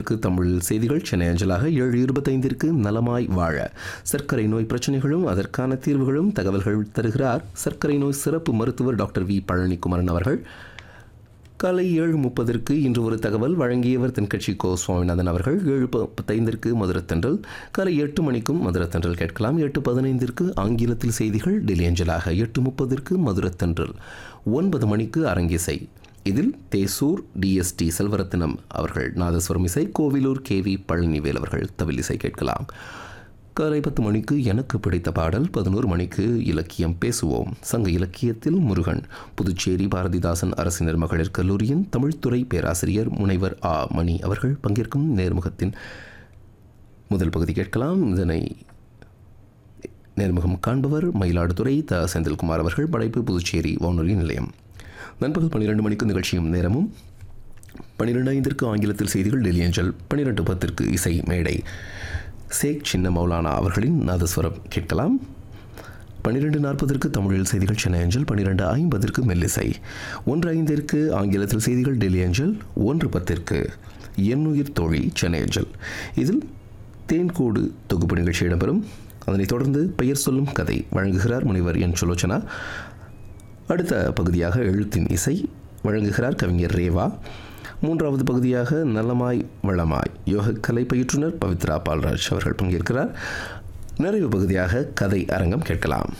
ஐந்திற்கு தமிழில் செய்திகள் சென்னை அஞ்சலாக ஏழு இருபத்தைந்திற்கு நலமாய் வாழ சர்க்கரை நோய் பிரச்சனைகளும் அதற்கான தீர்வுகளும் தகவல்கள் தருகிறார் சர்க்கரை நோய் சிறப்பு மருத்துவர் டாக்டர் வி பழனிக்குமரன் அவர்கள் காலை ஏழு முப்பதற்கு இன்று ஒரு தகவல் வழங்கியவர் தென்கட்சி கோ சுவாமிநாதன் அவர்கள் ஏழு முப்பத்தைந்திற்கு மதுரத்தன்றல் காலை எட்டு மணிக்கும் மதுரத்தன்றல் கேட்கலாம் எட்டு பதினைந்திற்கு ஆங்கிலத்தில் செய்திகள் டெல்லி அஞ்சலாக எட்டு முப்பதற்கு மதுரத்தன்றல் ஒன்பது மணிக்கு அரங்கிசை இதில் தேசூர் டிஎஸ்டி செல்வரத்தினம் அவர்கள் நாதஸ்வரம் இசை கோவிலூர் கேவி பழனிவேல் அவர்கள் தவில் இசை கேட்கலாம் காலை பத்து மணிக்கு எனக்கு பிடித்த பாடல் பதினோரு மணிக்கு இலக்கியம் பேசுவோம் சங்க இலக்கியத்தில் முருகன் புதுச்சேரி பாரதிதாசன் அரசினர் மகளிர் கல்லூரியின் தமிழ்துறை பேராசிரியர் முனைவர் ஆ மணி அவர்கள் பங்கேற்கும் நேர்முகத்தின் முதல் பகுதி கேட்கலாம் இதனை நேர்முகம் காண்பவர் மயிலாடுதுறை த செந்தில்குமார் அவர்கள் படைப்பு புதுச்சேரி வானொலி நிலையம் நண்பகல் பன்னிரெண்டு மணிக்கு நிகழ்ச்சியும் நேரமும் பன்னிரெண்டு ஐந்திற்கு ஆங்கிலத்தில் செய்திகள் டெல்லி அஞ்சல் பன்னிரெண்டு பத்திற்கு இசை மேடை சேக் சின்ன மௌலானா அவர்களின் நாதஸ்வரம் கேட்கலாம் பன்னிரெண்டு நாற்பதற்கு தமிழில் செய்திகள் சென்னை அஞ்சல் பன்னிரெண்டு ஐம்பதற்கு மெல்லிசை ஒன்று ஐந்திற்கு ஆங்கிலத்தில் செய்திகள் டெல்லி அஞ்சல் ஒன்று பத்திற்கு எண்ணுயிர் தோழி சென்னை அஞ்சல் இதில் தேன்கூடு தொகுப்பு நிகழ்ச்சி இடம்பெறும் அதனைத் தொடர்ந்து பெயர் சொல்லும் கதை வழங்குகிறார் முனைவர் என் சுலோச்சனா அடுத்த பகுதியாக எழுத்தின் இசை வழங்குகிறார் கவிஞர் ரேவா மூன்றாவது பகுதியாக நலமாய் வளமாய் யோகக்கலை பயிற்றுனர் பவித்ரா பால்ராஜ் அவர்கள் பங்கேற்கிறார் நிறைவு பகுதியாக கதை அரங்கம் கேட்கலாம்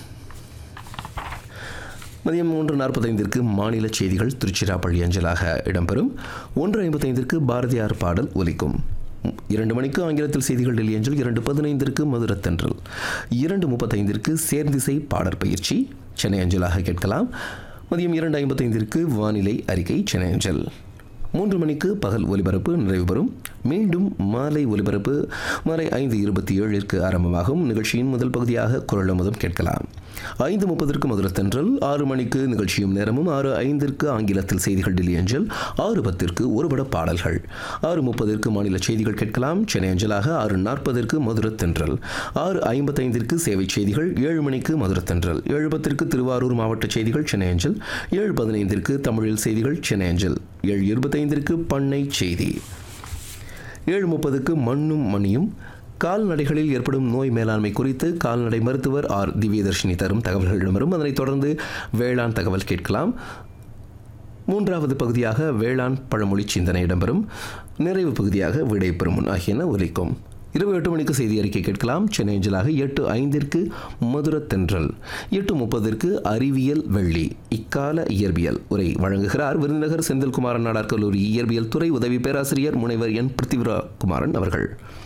மதியம் மூன்று நாற்பத்தைந்திற்கு மாநில செய்திகள் திருச்சிராப்பள்ளி அஞ்சலாக இடம்பெறும் ஒன்று ஐம்பத்தைந்திற்கு பாரதியார் பாடல் ஒலிக்கும் இரண்டு மணிக்கு ஆங்கிலத்தில் செய்திகள் டெல்லி அஞ்சல் இரண்டு பதினைந்திற்கு மதுரத்தன்றல் இரண்டு முப்பத்தைந்திற்கு சேர்ந்திசை பாடற் பயிற்சி சென்னை அஞ்சலாக கேட்கலாம் மதியம் இரண்டு ஐம்பத்தைந்திற்கு வானிலை அறிக்கை சென்னை அஞ்சல் மூன்று மணிக்கு பகல் ஒலிபரப்பு நிறைவு பெறும் மீண்டும் மாலை ஒலிபரப்பு மாலை ஐந்து இருபத்தி ஏழிற்கு ஆரம்பமாகும் நிகழ்ச்சியின் முதல் பகுதியாக குரல் அமுதம் கேட்கலாம் ஐந்து முப்பதற்கு மதுரத்தன்றல் ஆறு மணிக்கு நிகழ்ச்சியும் நேரமும் ஆறு ஐந்திற்கு ஆங்கிலத்தில் செய்திகள் டெல்லி அஞ்சல் ஆறு பத்திற்கு ஒருபட பாடல்கள் ஆறு முப்பதற்கு மாநில செய்திகள் கேட்கலாம் சென்னை அஞ்சலாக ஆறு நாற்பதற்கு மதுரத்தன்றல் ஆறு ஐம்பத்தைந்திற்கு சேவை செய்திகள் ஏழு மணிக்கு மதுரத்தன்றல் ஏழு பத்திற்கு திருவாரூர் மாவட்ட செய்திகள் சென்னை அஞ்சல் ஏழு பதினைந்திற்கு தமிழில் செய்திகள் சென்னை அஞ்சல் ஏழு இருபத்தைந்திற்கு பண்ணை செய்தி ஏழு முப்பதுக்கு மண்ணும் மணியும் கால்நடைகளில் ஏற்படும் நோய் மேலாண்மை குறித்து கால்நடை மருத்துவர் ஆர் திவ்யதர்ஷினி தரும் தகவல்கள் வரும் அதனைத் தொடர்ந்து வேளாண் தகவல் கேட்கலாம் மூன்றாவது பகுதியாக வேளாண் பழமொழி சிந்தனை இடம்பெறும் நிறைவு பகுதியாக விடைபெறும் முன் ஆகியன ஒலிக்கும் இரவு எட்டு மணிக்கு செய்தி அறிக்கை கேட்கலாம் சென்னை அஞ்சலாக எட்டு ஐந்திற்கு மதுர தென்றல் எட்டு முப்பதற்கு அறிவியல் வெள்ளி இக்கால இயற்பியல் உரை வழங்குகிறார் விருதுநகர் செந்தில்குமாரன் நாடார் கல்லூரி இயற்பியல் துறை உதவி பேராசிரியர் முனைவர் என் பிருத்திவிரா குமாரன் அவர்கள்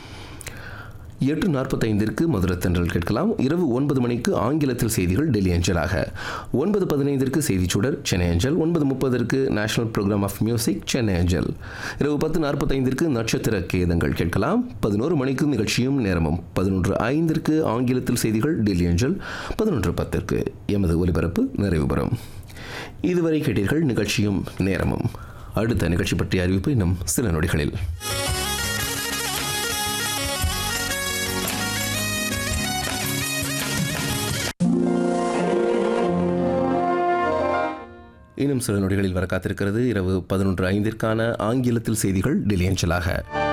எட்டு நாற்பத்தைந்திற்கு மதுரத்தன்றல் கேட்கலாம் இரவு ஒன்பது மணிக்கு ஆங்கிலத்தில் செய்திகள் டெல்லி அஞ்சலாக ஒன்பது பதினைந்திற்கு செய்திச்சுடர் சென்னை அஞ்சல் ஒன்பது முப்பதற்கு national programme of music Chennai அஞ்சல் இரவு பத்து நாற்பத்தைந்திற்கு நட்சத்திர கேதங்கள் கேட்கலாம் பதினோரு மணிக்கு நிகழ்ச்சியும் நேரமும் பதினொன்று ஐந்திற்கு ஆங்கிலத்தில் செய்திகள் டெல்லி அஞ்சல் பதினொன்று பத்திற்கு எமது ஒலிபரப்பு நிறைவு பெறும் இதுவரை கேட்டீர்கள் நிகழ்ச்சியும் நேரமும் அடுத்த நிகழ்ச்சி பற்றிய அறிவிப்பு இன்னும் சில நொடிகளில் இன்னும் சில நொடிகளில் வர காத்திருக்கிறது இரவு பதினொன்று ஐந்திற்கான ஆங்கிலத்தில் செய்திகள் டெல்லி அஞ்சலாக